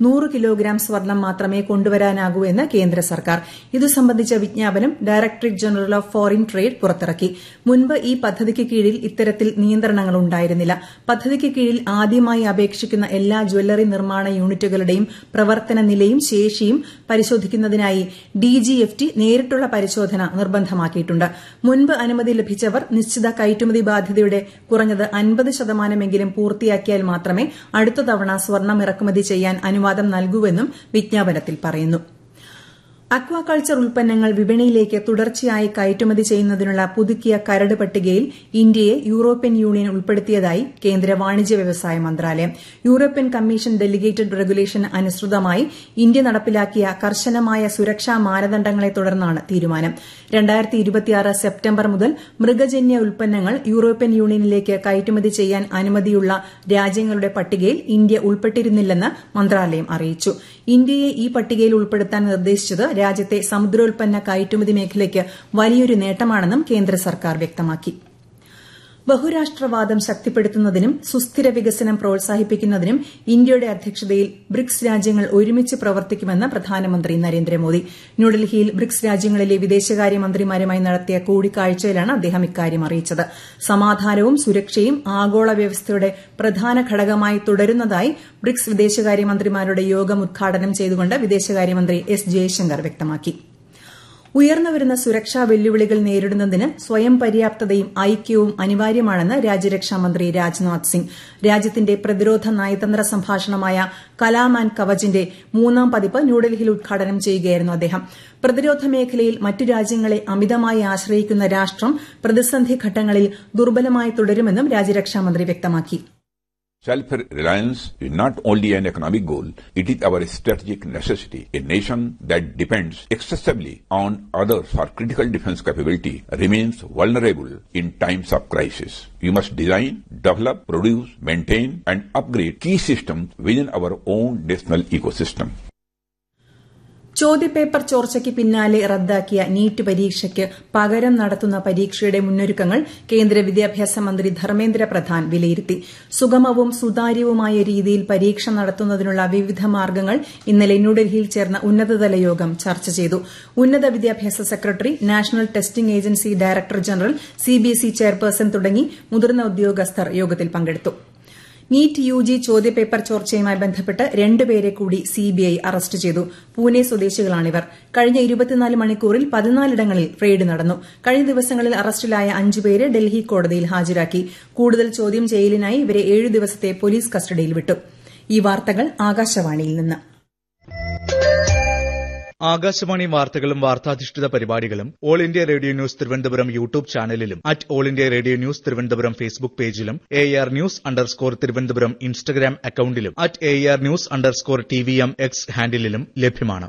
നൂറ് കിലോഗ്രാം സ്വർണം മാത്രമേ കൊണ്ടുവരാനാകൂ എന്ന് കേന്ദ്ര സർക്കാർ ഇതു സംബന്ധിച്ച വിജ്ഞാപനം directorate general of foreign trade പുറത്തിറക്കി മുൻപ് ഈ പദ്ധതിക്ക് കീഴിൽ ഇത്തരത്തിൽ നിയന്ത്രണങ്ങൾ ഉണ്ടായിരുന്നില്ല പദ്ധതിക്ക് കീഴിൽ ആദ്യമായി അപേക്ഷിക്കുന്ന എല്ലാ ജ്വല്ലറി നിർമ്മാണ യൂണിറ്റുകളുടെയും പ്രവർത്തന നിലയും ശേഷിയും പരിശോധിക്കുന്നതിനായി ഡിജിഎഫ്ടി നേരിട്ടുള്ള പരിശോധന നിർബന്ധമാക്കിയിട്ടുണ്ട് മുൻപ് അനുമതി ലഭിച്ചവർ നിശ്ചിത കയറ്റുമതി ബാധ്യതയുടെ കുറഞ്ഞത് അൻപത് ശതമാനമെങ്കിലും പൂർത്തിയാക്കിയാൽ മാത്രമേ അടുത്ത തവണ സ്വർണം ഇറക്കുമതി ചെയ്യാൻ അനുവാദം നൽകൂവെന്നും വിജ്ഞാപനത്തിൽ പറയുന്നു അക്വാകൾച്ചർ ഉൽപ്പന്നങ്ങൾ വിപണിയിലേക്ക് തുടർച്ചയായി കയറ്റുമതി ചെയ്യുന്നതിനുള്ള പുതുക്കിയ കരട് പട്ടികയിൽ ഇന്ത്യയെ യൂറോപ്യൻ യൂണിയൻ ഉൾപ്പെടുത്തിയതായി കേന്ദ്ര വാണിജ്യ വ്യവസായ മന്ത്രാലയം യൂറോപ്യൻ കമ്മീഷൻ ഡെലിഗേറ്റഡ് റെഗുലേഷൻ അനുസൃതമായി ഇന്ത്യ നടപ്പിലാക്കിയ കർശനമായ സുരക്ഷാ മാനദണ്ഡങ്ങളെ തുടർന്നാണ് തീരുമാനം സെപ്റ്റംബർ മുതൽ മൃഗജന്യ ഉൽപ്പന്നങ്ങൾ യൂറോപ്യൻ യൂണിയനിലേക്ക് കയറ്റുമതി ചെയ്യാൻ അനുമതിയുള്ള രാജ്യങ്ങളുടെ പട്ടികയിൽ ഇന്ത്യ ഉൾപ്പെട്ടിരുന്നില്ലെന്ന് മന്ത്രാലയം അറിയിച്ചു ഇന്ത്യയെ ഈ പട്ടികയിൽ ഉൾപ്പെടുത്താൻ നിർദ്ദേശിച്ചത് രാജ്യത്തെ സമുദ്രോൽപ്പന്ന കയറ്റുമതി മേഖലയ്ക്ക് വലിയൊരു നേട്ടമാണെന്നും കേന്ദ്ര സർക്കാർ വ്യക്തമാക്കി ബഹുരാഷ്ട്രവാദം ശക്തിപ്പെടുത്തുന്നതിനും സുസ്ഥിര വികസനം പ്രോത്സാഹിപ്പിക്കുന്നതിനും ഇന്ത്യയുടെ അധ്യക്ഷതയിൽ ബ്രിക്സ് രാജ്യങ്ങൾ ഒരുമിച്ച് പ്രവർത്തിക്കുമെന്ന് പ്രധാനമന്ത്രി നരേന്ദ്രമോദി ന്യൂഡൽഹിയിൽ ബ്രിക്സ് രാജ്യങ്ങളിലെ വിദേശകാര്യമന്ത്രിമാരുമായി നടത്തിയ കൂടിക്കാഴ്ചയിലാണ് അദ്ദേഹം ഇക്കാര്യം അറിയിച്ചത് സമാധാനവും സുരക്ഷയും ആഗോള വ്യവസ്ഥയുടെ പ്രധാന ഘടകമായി തുടരുന്നതായി ബ്രിക്സ് വിദേശകാര്യമന്ത്രിമാരുടെ യോഗം ഉദ്ഘാടനം ചെയ്തുകൊണ്ട് വിദേശകാര്യമന്ത്രി എസ് ജയശങ്കർ വ്യക്തമാക്കി ഉയർന്നുവരുന്ന സുരക്ഷാ വെല്ലുവിളികൾ നേരിടുന്നതിന് സ്വയം പര്യാപ്തതയും ഐക്യവും അനിവാര്യമാണെന്ന് രാജ്യരക്ഷാമന്ത്രി രാജ്നാഥ് സിംഗ് രാജ്യത്തിന്റെ പ്രതിരോധ നയതന്ത്ര സംഭാഷണമായ കലാം ആൻഡ് കവചിന്റെ മൂന്നാം പതിപ്പ് ന്യൂഡൽഹിയിൽ ഉദ്ഘാടനം ചെയ്യുകയായിരുന്നു അദ്ദേഹം പ്രതിരോധ മേഖലയിൽ മറ്റു രാജ്യങ്ങളെ അമിതമായി ആശ്രയിക്കുന്ന രാഷ്ട്രം പ്രതിസന്ധി ഘട്ടങ്ങളിൽ ദുർബലമായി തുടരുമെന്നും രാജ്യരക്ഷാമന്ത്രി വ്യക്തമാക്കി Self-reliance is not only an economic goal, it is our strategic necessity. A nation that depends excessively on others for critical defense capability remains vulnerable in times of crisis. We must design, develop, produce, maintain and upgrade key systems within our own national ecosystem. ചോദ്യപേപ്പർ ചോർച്ചയ്ക്ക് പിന്നാലെ റദ്ദാക്കിയ NEET പരീക്ഷയ്ക്ക് പകരം നടത്തുന്ന പരീക്ഷയുടെ മുന്നൊരുക്കങ്ങൾ കേന്ദ്ര വിദ്യാഭ്യാസ മന്ത്രി ധർമ്മേന്ദ്ര പ്രധാൻ വിലയിരുത്തി സുഗമവും സുതാര്യവുമായ രീതിയിൽ പരീക്ഷ നടത്തുന്നതിനുള്ള വിവിധ മാർഗ്ഗങ്ങൾ ഇന്നലെ ന്യൂഡൽഹിയിൽ ചേർന്ന ഉന്നതതല യോഗം ചർച്ച ചെയ്തു ഉന്നത വിദ്യാഭ്യാസ secretary national testing agency director general CBSE chairperson തുടങ്ങി മുതിർന്ന ഉദ്യോഗസ്ഥർ യോഗത്തിൽ പങ്കെടുത്തു നീറ്റ് യുജി ചോദ്യപേപ്പർ ചോർച്ചയുമായി ബന്ധപ്പെട്ട് രണ്ടുപേരെ കൂടി സിബിഐ അറസ്റ്റ് ചെയ്തു പൂനെ സ്വദേശികളാണിവർ കഴിഞ്ഞ ഇരുപത്തിനാല് മണിക്കൂറിൽ പതിനാലിടങ്ങളിൽ റെയ്ഡ് നടന്നു കഴിഞ്ഞ ദിവസങ്ങളിൽ അറസ്റ്റിലായ അഞ്ചുപേരെ ഡൽഹി കോടതിയിൽ ഹാജരാക്കി കൂടുതൽ ചോദ്യം ചെയ്യലിനായി ഇവരെ ഏഴു ദിവസത്തെ പോലീസ് കസ്റ്റഡിയിൽ വിട്ടു ഈ വാർത്തകൾ ആകാശവാണിയിൽ നിന്ന് ആകാശവാണി വാർത്തകളും വാർത്താധിഷ്ഠിത പരിപാടികളും all India radio news Thiruvananthapuram YouTube ചാനലിലും at all India radio news Thiruvananthapuram Facebook പേജിലും A R news underscore Thiruvananthapuram Instagram അക്കൌണ്ടിലും at A R news underscore T V M X ഹാൻഡിലും ലഭ്യമാണ്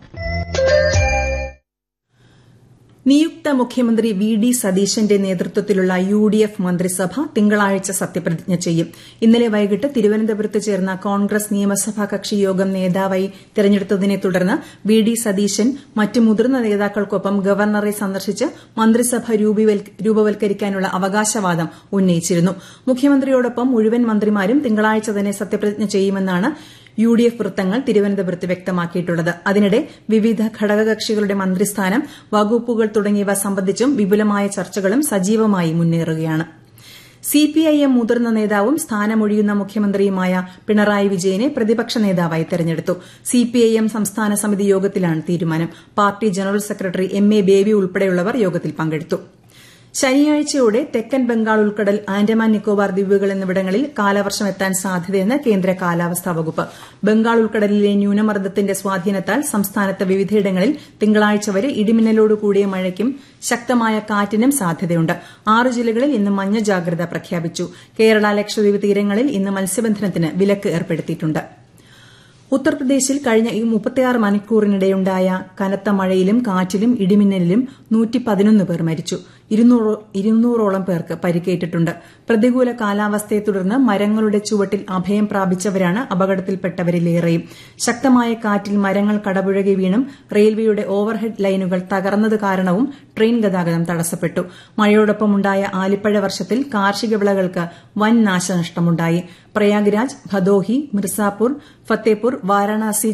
നിയുക്ത മുഖ്യമന്ത്രി വി ഡി സതീശന്റെ നേതൃത്വത്തിലുള്ള യു ഡി എഫ് മന്ത്രിസഭ തിങ്കളാഴ്ച സത്യപ്രതിജ്ഞ ചെയ്യും ഇന്നലെ വൈകിട്ട് തിരുവനന്തപുരത്ത് ചേർന്ന കോൺഗ്രസ് നിയമസഭാ കക്ഷി യോഗം നേതാവായി തെരഞ്ഞെടുത്തതിനെ തുടർന്ന് വി ഡി സതീശൻ മറ്റ് മുതിർന്ന നേതാക്കൾക്കൊപ്പം ഗവർണറെ സന്ദർശിച്ച് മന്ത്രിസഭ രൂപവൽക്കരിക്കാനുള്ള അവകാശവാദം ഉന്നയിച്ചിരുന്നു മുഖ്യമന്ത്രിയോടൊപ്പം മുഴുവൻ മന്ത്രിമാരും തിങ്കളാഴ്ച തന്നെ സത്യപ്രതിജ്ഞ ചെയ്യുമെന്നാണ് യു ഡി എഫ് വൃത്തങ്ങൾ തിരുവനന്തപുരത്ത് വ്യക്തമാക്കിയിട്ടുള്ളത് അതിനിടെ വിവിധ ഘടകകക്ഷികളുടെ മന്ത്രിസ്ഥാനം വകുപ്പുകൾ തുടങ്ങിയവ സംബന്ധിച്ചും വിപുലമായ ചർച്ചകളും സജീവമായി മുന്നേറുകയാണ് സിപിഐഎം മുതിർന്ന നേതാവും സ്ഥാനമൊഴിയുന്ന മുഖ്യമന്ത്രിയുമായ പിണറായി വിജയനെ പ്രതിപക്ഷ നേതാവായി തെരഞ്ഞെടുത്തു സിപിഐഎം സംസ്ഥാന സമിതി യോഗത്തിലാണ് തീരുമാനം party general secretary M A Baby ഉൾപ്പെടെയുള്ളവർ യോഗത്തിൽ പങ്കെടുത്തു ശനിയാഴ്ചയോടെ തെക്കൻ ബംഗാൾ ഉൾക്കടൽ ആൻഡമാൻ നിക്കോബാർ ദ്വീപുകൾ എന്നിവിടങ്ങളിൽ കാലവർഷം എത്താൻ സാധ്യതയെന്ന് കേന്ദ്ര കാലാവസ്ഥാ വകുപ്പ് ബംഗാൾ ഉൾക്കടലിലെ ന്യൂനമർദ്ദത്തിന്റെ സ്വാധീനത്താൽ സംസ്ഥാനത്ത് വിവിധയിടങ്ങളിൽ തിങ്കളാഴ്ച വരെ ഇടിമിന്നലോട് കൂടിയ മഴയ്ക്കും ശക്തമായ കാറ്റിനും സാധ്യതയുണ്ട് ആറ് ജില്ലകളിൽ ഇന്ന് മഞ്ഞ ജാഗ്രത പ്രഖ്യാപിച്ചു കേരള ലക്ഷദ്വീപ് തീരങ്ങളിൽ ഇന്ന് മത്സ്യബന്ധനത്തിന് വിലക്ക് ഏർപ്പെടുത്തിയിട്ടുണ്ട് ഉത്തർപ്രദേശിൽ കഴിഞ്ഞ മുപ്പത്തിയാറ് മണിക്കൂറിനിടെയുണ്ടായ കനത്ത മഴയിലും കാറ്റിലും ഇടിമിന്നലിലും പേർ മരിച്ചു ഇരുന്നൂറോളം പേർക്ക് പരിക്കേറ്റിട്ടുണ്ട് പ്രതികൂല കാലാവസ്ഥയെ തുടർന്ന് മരങ്ങളുടെ ചുവട്ടിൽ അഭയം പ്രാപിച്ചവരാണ് അപകടത്തിൽപ്പെട്ടവരിലേറെയും ശക്തമായ കാറ്റിൽ മരങ്ങൾ കടപുഴകി വീണും റെയിൽവേയുടെ ഓവർഹെഡ് ലൈനുകൾ തകർന്നത് കാരണവും ട്രെയിൻ ഗതാഗതം തടസ്സപ്പെട്ടു മഴയോടൊപ്പമുണ്ടായ ആലിപ്പഴ വർഷത്തിൽ കാർഷിക വിളകൾക്ക് വൻ നാശനഷ്ടമുണ്ടായി പ്രയാഗ്രാജ് ഭദോഹി മിർസാപൂർ ഫത്തേപൂർ വാരാണസി